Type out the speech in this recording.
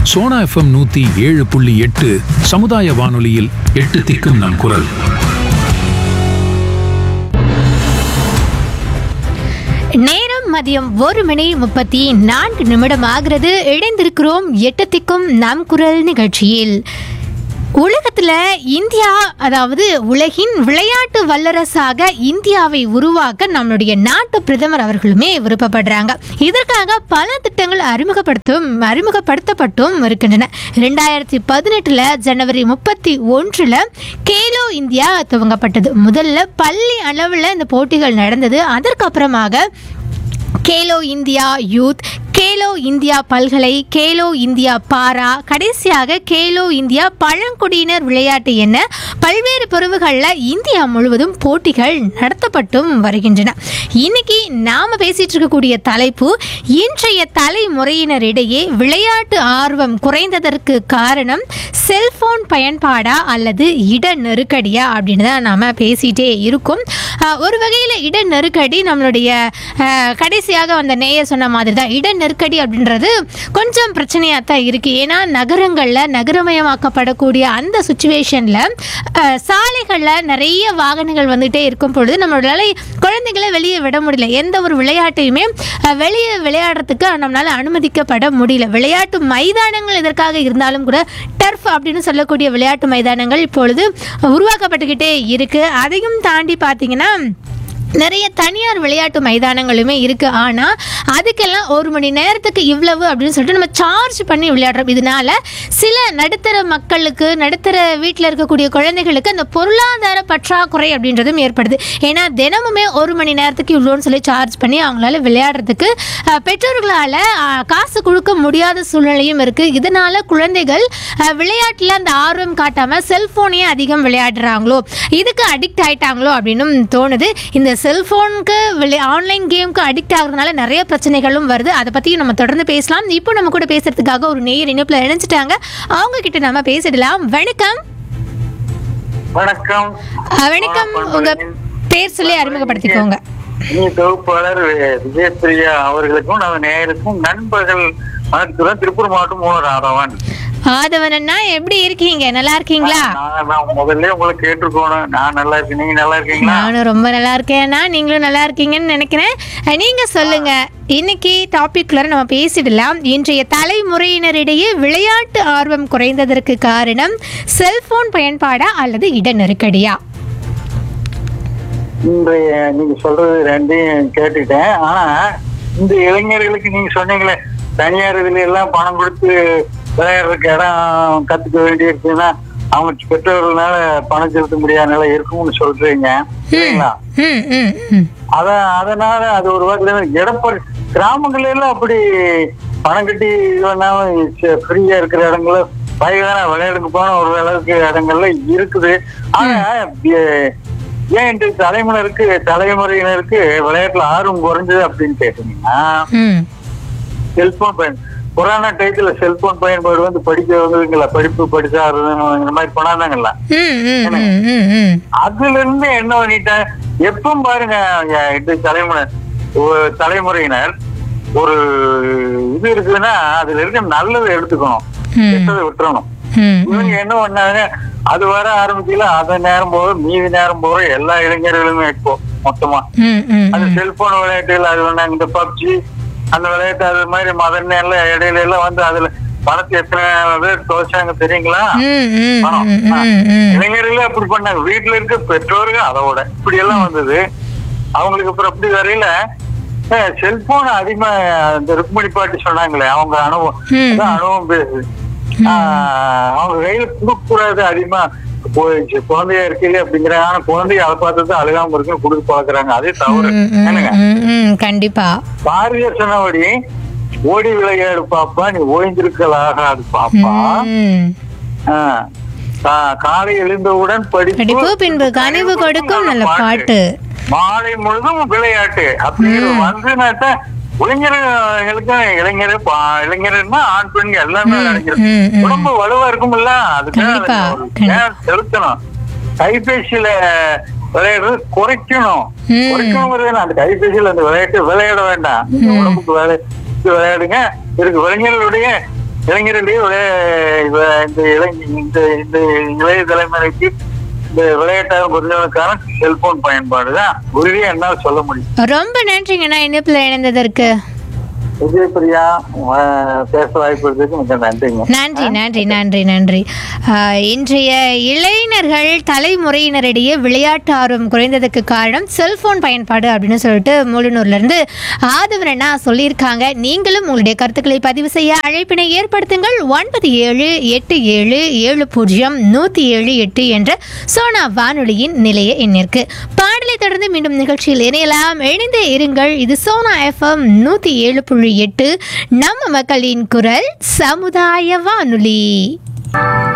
Sona FM நூத்தி ஏழு புள்ளி எட்டு சமுதாய வானொலியில் எட்டு திக்கும் நம் குரல் நேரம் மதியம் ஒரு மணி முப்பத்தி நான்கு நிமிடம் ஆகிறது இணைந்திருக்கிறோம் எட்டத்திக்கும் நம் குரல் நிகழ்ச்சியில் உலகத்துல இந்தியா அதாவது உலகின் விளையாட்டு வல்லரசாக இந்தியாவை உருவாக்க நம்மளுடைய நாட்டு பிரதமர் அவர்களுமே விருப்பப்படுறாங்க இதற்காக பல திட்டங்கள் அறிமுகப்படுத்தும் அறிமுகப்படுத்தப்பட்டும் இருக்கின்றன ரெண்டாயிரத்தி பதினெட்டுல ஜனவரி முப்பத்தி ஒன்றுல கேலோ இந்தியா துவங்கப்பட்டது முதல்ல பள்ளி அளவில் இந்த போட்டிகள் நடந்தது அதற்கப்புறமாக Khelo India youth Khelo India பல்கலை கேலோ இந்தியா பாரா கடைசியாக கேலோ இந்தியா பழங்குடியினர் விளையாட்டு என பல்வேறு பிரிவுகளில் இந்தியா முழுவதும் போட்டிகள் நடத்தப்பட்டும் வருகின்றன இன்னைக்கு நாம பேசிட்டு இருக்கக்கூடிய தலைப்பு இன்றைய தலைமுறையினரிடையே விளையாட்டு ஆர்வம் குறைந்ததற்கு காரணம் செல்போன் பயன்பாடா அல்லது இட நெருக்கடியா அப்படின்னு தான் நாம பேசிட்டே இருக்கோம் அஹ், ஒரு வகையில் இட நெருக்கடி நம்மளுடைய அஹ், கடைசியாக வந்த நேயர் சொன்ன மாதிரி தான் இட நெருக்கடி அப்படின்றது கொஞ்சம் பிரச்சனையாக தான் இருக்குது ஏன்னா நகரங்களில் நகரமயமாக்கப்படக்கூடிய அந்த சுச்சுவேஷனில் சாலைகளில் நிறைய வாகனங்கள் வந்துகிட்டே இருக்கும் பொழுது நம்மளால குழந்தைகளை வெளியே விட முடியல எந்த ஒரு விளையாட்டையுமே அஹ், வெளியே விளையாடுறதுக்கு நம்மளால அனுமதிக்கப்பட முடியல விளையாட்டு மைதானங்கள் எதற்காக இருந்தாலும் கூட டர்ஃப் அப்படின்னு சொல்லக்கூடிய விளையாட்டு மைதானங்கள் இப்பொழுது உருவாக்கப்பட்டுக்கிட்டே இருக்கு அதையும் தாண்டி பார்த்தீங்கன்னா நிறைய தனியார் விளையாட்டு மைதானங்களுமே இருக்குது ஆனால் அதுக்கெல்லாம் ஒரு மணி நேரத்துக்கு இவ்வளவு அப்படின்னு சொல்லிட்டு நம்ம சார்ஜ் பண்ணி விளையாடுறோம் இதனால சில நடுத்தர மக்களுக்கு நடுத்தர வீட்டில் இருக்கக்கூடிய குழந்தைகளுக்கு அந்த பொருளாதார பற்றாக்குறை அப்படின்றதும் ஏற்படுது ஏன்னா தினமுமே ஒரு மணி நேரத்துக்கு இவ்வளோன்னு சொல்லி சார்ஜ் பண்ணி அவங்களால விளையாடுறதுக்கு அஹ், பெற்றோர்களால் அஹ், காசு கொடுக்க முடியாத சூழ்நிலையும் இருக்குது இதனால குழந்தைகள் அஹ், விளையாட்டில் அந்த ஆர்வம் காட்டாமல் செல்ஃபோனையே அதிகம் விளையாடுறாங்களோ இதுக்கு அடிக்ட் ஆயிட்டாங்களோ அப்படின்னும் தோணுது இந்த செல்ஃபோனுக்கு விளை ஆன்லைன் கேமுக்கு அடிக்ட் ஆகுறதுனால நிறைய பிரச்சனைகளும் வருது அதை பற்றியும் நம்ம தொடர்ந்து பேசலாம் இப்போ நம்ம கூட பேசுறதுக்காக ஒரு நேயர் இணைப்பில் இணைஞ்சிட்டாங்க அவங்க கிட்ட நம்ம பேசிடலாம் வணக்கம் வணக்கம் அஹ், வணக்கம் உங்க பேர் சொல்லி அறிமுகப்படுத்திக்கோங்க இனி தொகுப்பாளர் விஜயபிரியா அவர்களுக்கும் நம்ம நேயருக்கும் நண்பர்கள் வணக்கம் திருப்பூர் மாவட்டம் மூணு ராதவன் ஆதவனண்ணா எப்படி இருக்கீங்க நல்லா இருக்கீங்களா நான் நான் முதல்ல உங்களை கேட்டிருக்கோணும் நான் நல்லா இருக்கேன் நீங்க நல்லா இருக்கீங்களா நானும் ரொம்ப நல்லா இருக்கேன்னா நீங்களும் நல்லா இருக்கீங்கன்னு நினைக்கிறேன் அஹ், நீங்க சொல்லுங்க இன்னைக்கு டாபிக்ல நம்ம பேசிடலாம் இன்றைய தலைமுறையினரிடையே விளையாட்டு ஆர்வம் குறைந்ததற்கு காரணம் செல்போன் பயன்பாடா அல்லது இட நெருக்கடியா இன்றைய நீங்க சொல்றது ரெண்டையும் கேட்டுட்டேன் ஆனா இந்த இளைஞர்களுக்கு நீங்க சொன்னீங்களே தனியார் இதுல எல்லாம் பணம் கொடுத்து விளையாடுறதுக்கு இடம் கத்துக்க வேண்டி இருக்குன்னா அவங்க பெற்றோர்களால பணம் செலுத்த முடியாத நிலை இருக்கும்னு சொல்றீங்க சரிங்களா ம் ம் ம் அத அதனால அது ஒரு வகையில இடப்படி கிராமங்கள்ல எல்லாம் அப்படி பணம் கட்டி இது பண்ணாம ஃப்ரீயா இருக்கிற இடங்கள்ல வயதான விளையாடுக்கு போன ஒரு அளவுக்கு இடங்கள்ல இருக்குது ஆனா எ- ஏன் இந்த தலைமுறைக்கு தலைமுறையினருக்கு விளையாட்டுல ஆர்வம் குறைஞ்சது அப்படின்னு கேட்டீங்கன்னா ம் செல்போன் பயன் கொரோனா டயத்துல செல்போன் பயன்பாடு வந்து படிக்கிறவங்களுங்களா படிப்பு படிச்சா இந்த மாதிரி கொண்டாந்தாங்கல்ல ம் ம் ம் ம் ம் அதுல இருந்து என்ன பண்ணிட்டேன் எப்பவும் பாருங்க எ- இந்த தலைமுறை ஒரு தலைமுறையினர் ஒரு இது இருக்குன்னா அதுல இருக்க நல்லதை எடுத்துக்கணும் ம். கெட்டதை விட்டுறணும் ம் இவங்க என்ன பண்ணாங்க அது வர ஆரம்பிக்கல அத நேரம் போக மீதி நேரம் போக எல்லா இளைஞர்களுமே இப்போ மொத்தமா ம் ம் அந்த செல்போன் விளையாட்டுகள் அது வேணாங்க இந்த பப்ஜி அந்த விளையாட்டு அது மாதிரி மத நேரில் இடையில எல்லாம் வந்து அதுல பணத்தை எத்தனை பேர் தோச்சாங்க தெரியுங்களா ம் ம் பணம். ம் ம் ம் இளைஞர்களே அப்படி பண்ணாங்க வீட்டுல இருக்க பெற்றோர்கள் அதோட இப்படி எல்லாம் வந்தது அவங்களுக்கு அப்புறம் அப்படி வரையில செல்போன் அதிகமா அந்த ருக்மணி பாட்டி சொன்னாங்களே அவங்க அனுபவம் ம். அதான் அனுபவம் பேசு ஆஹ் அவங்க கையில கொடுக்க கூடாது அதிகமா போயிடுச்சு குழந்தையா இருக்கீங்க அப்படிங்கிறாங்க ஆனா குழந்தைய அதை பார்த்து அழுகாம இருக்குன்னு கொடுத்து பழக்குறாங்க அதே தவறு ம், ம், என்னங்க ம், ம், கண்டிப்பா பாரதியார் சொன்னபடி ஓடி விளையாடு பாப்பா நீ ஓய்ந்திருக்கலாகாது பாப்பா ம். ஆஹ் கா- காலை எழுந்தவுடன் படிப்பு படிப்பு பின்பு கனிவு கொடுக்கும் நல்ல பாட்டு மாலை முழுதும் விளையாட்டு அப்படிங்கிற வந்துனாட்டா இளைஞர்களுக்கு இளைஞர் பா- இளைஞர்னா ஆண் பெண் எல்லாமே நினைக்கிறோம் ம், ம். உடம்பு வலுவா இருக்கும்ல அதுக்கு கண்டிப்பா, ஒரு கண்டிப்பா. நேரம் செலுத்தணும் கைபேசியில விளையாடுறது குறைக்கணும் ம். குறைக்கணுங்கிறது அந்த கைபேசியில அந்த விளையாட்டு விளையாட வேண்டாம் இந்த உடம்புக்கு வேலை இது விளையாடுங்க இருக்கு இளைஞர்களுடைய இளைஞர்களையும் விளைய- இவ- இந்த இளை இந்த இந்த இளைய தலைமுறைக்கு இந்த விளையாட்டாக புரிதலுக்கான செல்போன் பயன்பாடு தான் உறுதியா என்னால் சொல்ல முடியும் ரொம்ப நன்றிங்கண்ணா இணைப்பில் இணைந்ததற்கு விஜயபிரியா அஹ், பேச வாய்ப்பு இருந்ததுக்கு மிக நன்றிங்க நன்றி நன்றி நன்றி நன்றி ஆஹ், இன்றைய இளைஞர்கள் தலைமுறையினரிடையே விளையாட்டு ஆர்வம் குறைந்ததுக்கு காரணம் செல்போன் பயன்பாடு அப்படின்னு சொல்லிட்டு மூலனூர்ல இருந்து ஆதவரனா சொல்லியிருக்காங்க நீங்களும் உங்களுடைய கருத்துக்களை பதிவு செய்ய அழைப்பினை ஏற்படுத்துங்கள் ஒன்பது ஏழு எட்டு ஏழு ஏழு பூஜ்ஜியம் நூற்றி ஏழு எட்டு என்ற சோனா வானொலியின் நிலைய எண்ணிற்கு பாடலை தொடர்ந்து மீண்டும் நிகழ்ச்சியில் இணையலாம் இணைந்தே இருங்கள் இது சோனா எஃப்எம் நூற்றி ஏழு புள்ளி எட்டு நம்ம மக்களின் குரல் சமுதாய வானொலி